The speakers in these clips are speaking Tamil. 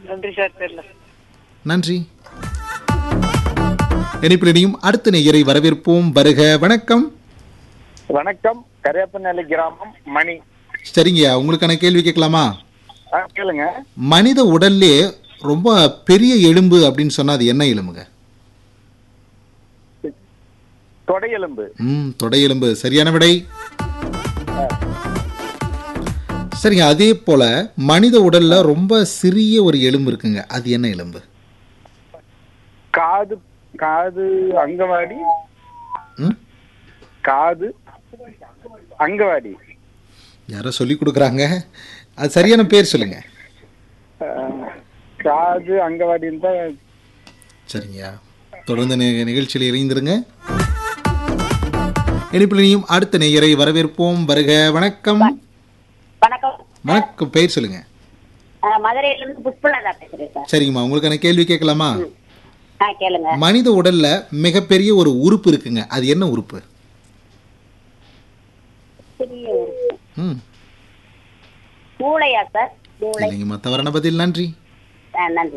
நன்றி சார் தெரியல நன்றி இணைப்பிலையும் அடுத்த நேயரை வரவேற்போம் வருக வணக்கம் வணக்கம் கரையப்பநல்லி கிராமம் மணி சரிங்கய்யா உங்களுக்கான கேள்வி கேட்கலாமா ஆ, கேளுங்க மனித உடல்லே ரொம்ப பெரிய எலும்பு அப்படின்னு சொன்னா அது என்ன எலும்புங்க தொடையெலும்பு ம் தொடை எலும்பு சரியான விடை சரிங்க அதே போல மனித உடல்ல ரொம்ப சிறிய ஒரு எலும்பு இருக்குங்க அது என்ன எலும்பு காது காது அங்கவாடி ம் காது அங்கவாடி யாரோ சொல்லி கொடுக்குறாங்க அது சரியான பேர் சொல்லுங்க ஆ, காது அங்கவாடின்னு தான் சரிங்கய்யா தொடர்ந்து நி- நிகழ்ச்சியில் இணைந்திருங்க இணைப்பிலையும் அடுத்த நேயரை வரவேற்போம் வருக வணக்கம் வணக்கம் வணக்கம் பெயர் சொல்லுங்க ஆ, மதுரையிலிருந்து புஷ்பலதா பேசுறேன் சார் சரிங்கம்மா உங்களுக்கான கேள்வி கேட்கலாமா ஆ கேளுங்க மனித உடல்ல மிகப்பெரிய ஒரு உறுப்பு இருக்குங்க அது என்ன உறுப்பு சிறிய ஒரு ம் மூளையா சார் மூளை இல்லைங்கம்மா தவறான பதில் நன்றி ஆ, நன்றி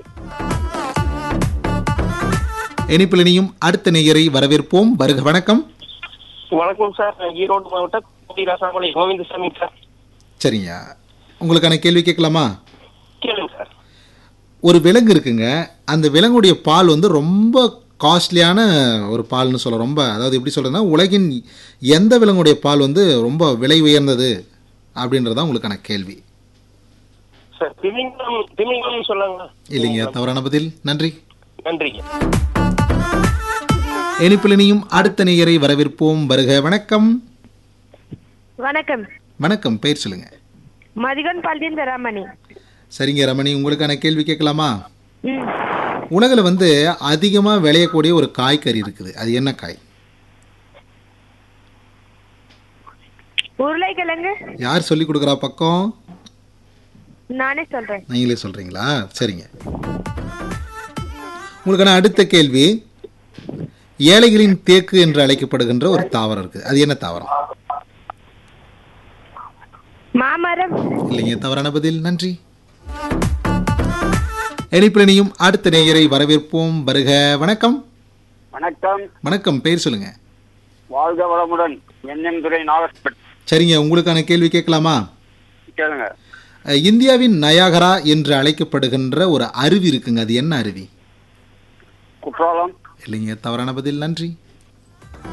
இணைப்பிலையும் அடுத்த நேயரை வரவேற்போம் வருக வணக்கம் வணக்கம் சார் நான் ஈரோடு மாவட்டம் கோடி ராசாமலை கோவிந்தசாமி சார் சரிங்க உங்களுக்கான கேள்வி கேட்கலாமா கேளுங்க சார் ஒரு விலங்கு இருக்குங்க அந்த விலங்குடைய பால் வந்து ரொம்ப காஸ்ட்லியான ஒரு பால்னு சொல்ல ரொம்ப அதாவது எப்படி சொல்றதுன்னா உலகின் எந்த விலங்குடைய பால் வந்து ரொம்ப விலை உயர்ந்தது அப்படின்றது தான் உங்களுக்கான கேள்வி சார் திமிங்கலம் திமிங்கலம் சொல்லாங்களா இல்லைங்க தவறான பதில் நன்றி நன்றிங்க இனிப்பிலினியும் அடுத்த நேயரை வரவேற்போம் வருக வணக்கம் வணக்கம் வணக்கம் பெயர் சொல்லுங்க மதிகன் பல்தீன் தராமணி சரிங்க ரமணி உங்களுக்கான கேள்வி கேட்கலாமா ம் உலகில் வந்து அதிகமாக விளையக்கூடிய ஒரு காய்கறி இருக்குது அது என்ன காய் உருளைக்கிழங்கு யார் சொல்லி கொடுக்குறா பக்கம் நானே சொல்றேன் நீங்களே சொல்றீங்களா சரிங்க உங்களுக்கான அடுத்த கேள்வி ஏழைகளின் தேக்கு என்று அழைக்கப்படுகின்ற ஒரு தாவரம் இருக்குது அது என்ன தாவரம் மாமரம் இல்லைங்க தவறான பதில் நன்றி எனிப்பிரணியும் அடுத்த நேயரை வரவேற்போம் வருக வணக்கம் வணக்கம் வணக்கம் பெயர் சொல்லுங்க வாழ்க வளமுடன் என்எம் துறை நாகஸ்பட் சரிங்க உங்களுக்கான கேள்வி கேட்கலாமா கேளுங்க அஹ், இந்தியாவின் நயாகரா என்று அழைக்கப்படுகின்ற ஒரு அருவி இருக்குங்க அது என்ன அருவி குற்றாலம் இல்லைங்க தவறான பதில் நன்றி